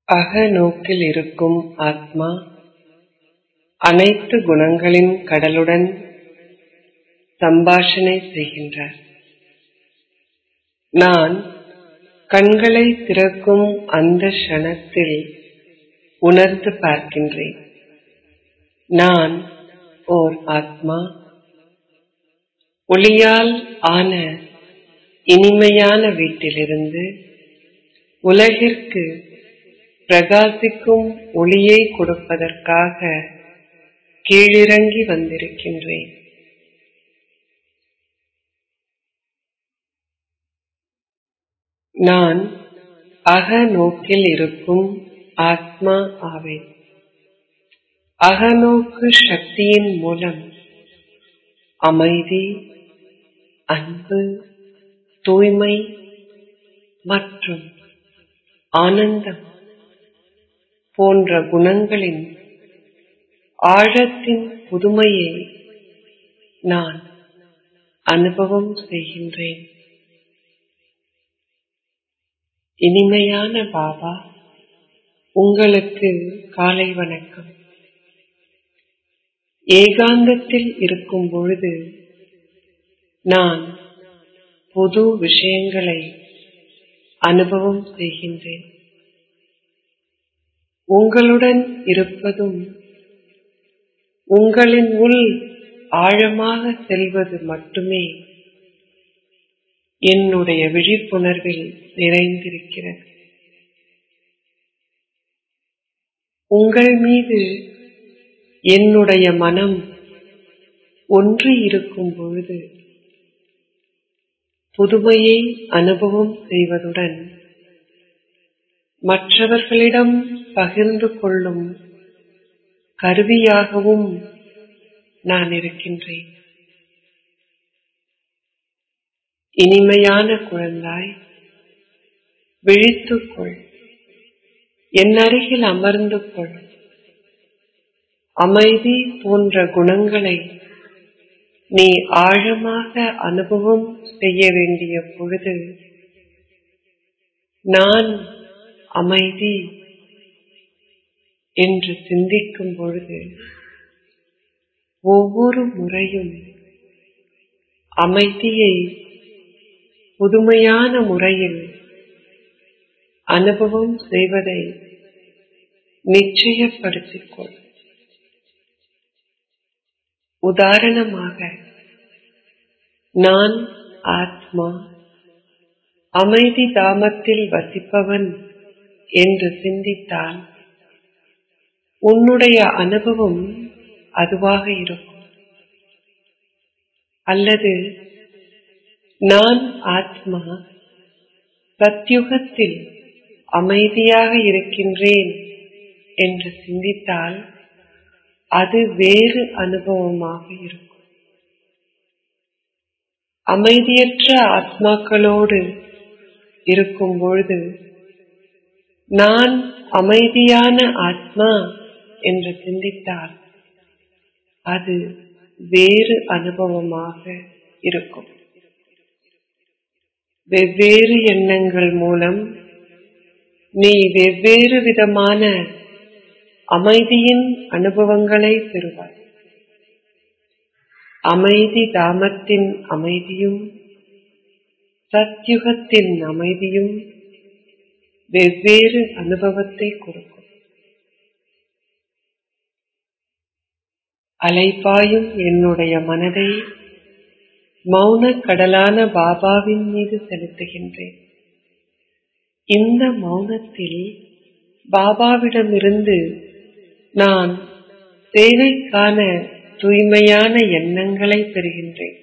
அகநோக்கில் இருக்கும் ஆத்மா அனைத்து குணங்களின் கடலுடன் சம்பாஷணை செய்கின்றார் நான் கண்களை திறக்கும் அந்த க்ஷணத்தில் உணர்ந்து பார்க்கின்றேன் நான் ஓர் ஆத்மா ஒளியால் ஆன இனிமையான வீட்டிலிருந்து உலகிற்கு பிரகாசிக்கும் ஒளியை கொடுப்பதற்காக கீழிறங்கி வந்திருக்கின்றேன் நான் அகநோக்கில் இருக்கும் ஆத்மா ஆவேன் அகநோக்கு சக்தியின் மூலம் அமைதி அன்பு தூய்மை மற்றும் ஆனந்தம் போன்ற குணங்களின் ஆழத்தின் புதுமையை நான் அனுபவம் செய்கின்றேன் இனிமையான பாபா உங்களுக்கு காலை வணக்கம் ஏகாந்தத்தில் இருக்கும் பொழுது நான் புது விஷயங்களை அனுபவம் செய்கின்றேன் உங்களுடன் இருப்பதும் உங்களின் உள் ஆழமாக செல்வது மட்டுமே என்னுடைய விழிப்புணர்வில் நிறைந்திருக்கிறது உங்கள் மீது என்னுடைய மனம் ஒன்று இருக்கும் பொழுது புதுமையை அனுபவம் செய்வதுடன் மற்றவர்களிடம் பகிர்ந்து கொள்ளும் கருவியாகவும் நான் இருக்கின்றேன் இனிமையான குழந்தாய் விழித்துக்கொள் என் அருகில் அமர்ந்து கொள் அமைதி போன்ற குணங்களை நீ ஆழமாக அனுபவம் செய்ய வேண்டிய பொழுது நான் அமைதி என்று சிந்திக்கும் பொழுது ஒவ்வொரு முறையும் அமைதியை புதுமையான முறையில் அனுபவம் செய்வதை நிச்சயப்படுத்திக் கொள் உதாரணமாக நான் ஆத்மா அமைதி தாமத்தில் வசிப்பவன் என்று சிந்தித்தால் உன்னுடைய அனுபவம் அதுவாக இருக்கும் அல்லது நான் ஆத்மா சத்யுகத்தில் அமைதியாக இருக்கின்றேன் என்று சிந்தித்தால் அது வேறு அனுபவமாக இருக்கும் அமைதியற்ற ஆத்மாக்களோடு இருக்கும் பொழுது நான் அமைதியான ஆத்மா என்று சிந்தித்தால் அது வேறு அனுபவமாக இருக்கும் வெவ்வேறு எண்ணங்கள் மூலம் நீ வெவ்வேறு விதமான அமைதியின் அனுபவங்களை பெறுவாய் அமைதி தாமத்தின் அமைதியும் சத்யுகத்தின் அமைதியும் வெவ்வேறு அனுபவத்தை கொடுக்கும் அலைப்பாயும் என்னுடைய மனதை மௌன கடலான பாபாவின் மீது செலுத்துகின்றேன் இந்த மௌனத்தில் பாபாவிடமிருந்து நான் சேவைக்கான தூய்மையான எண்ணங்களை பெறுகின்றேன்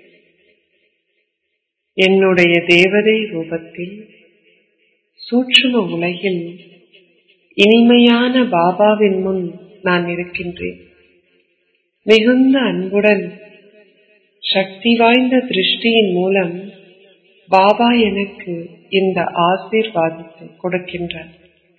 என்னுடைய தேவதை ரூபத்தில் சூட்சும உலகில் இனிமையான பாபாவின் முன் நான் இருக்கின்றேன் மிகுந்த அன்புடன் சக்தி வாய்ந்த திருஷ்டியின் மூலம் பாபா எனக்கு இந்த ஆசீர்வாதத்தை கொடுக்கின்றார்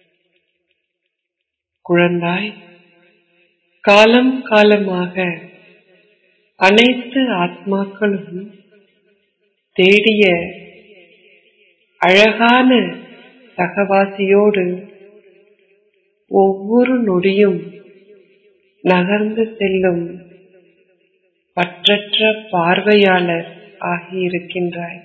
குழந்தாய் காலம் காலமாக அனைத்து ஆத்மாக்களும் தேடிய அழகான சகவாசியோடு ஒவ்வொரு நொடியும் நகர்ந்து செல்லும் பற்றற்ற பார்வையாளர் ஆகியிருக்கின்றாய்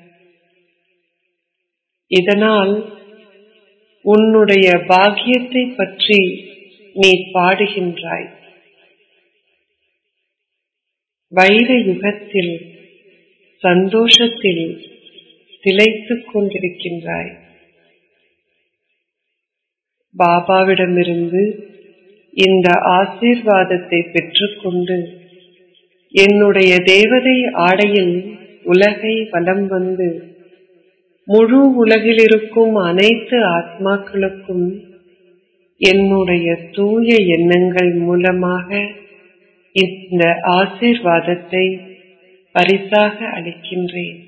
இதனால் உன்னுடைய பாக்கியத்தை பற்றி நீ பாடுகின்றாய் வைர யுகத்தில் சந்தோஷத்தில் திளைத்துக் கொண்டிருக்கின்றாய் பாபாவிடமிருந்து இந்த ஆசீர்வாதத்தை பெற்றுக்கொண்டு என்னுடைய தேவதை ஆடையில் உலகை வலம் வந்து முழு உலகில் இருக்கும் அனைத்து ஆத்மாக்களுக்கும் என்னுடைய தூய எண்ணங்கள் மூலமாக இந்த ஆசீர்வாதத்தை பரிசாக அளிக்கின்றேன்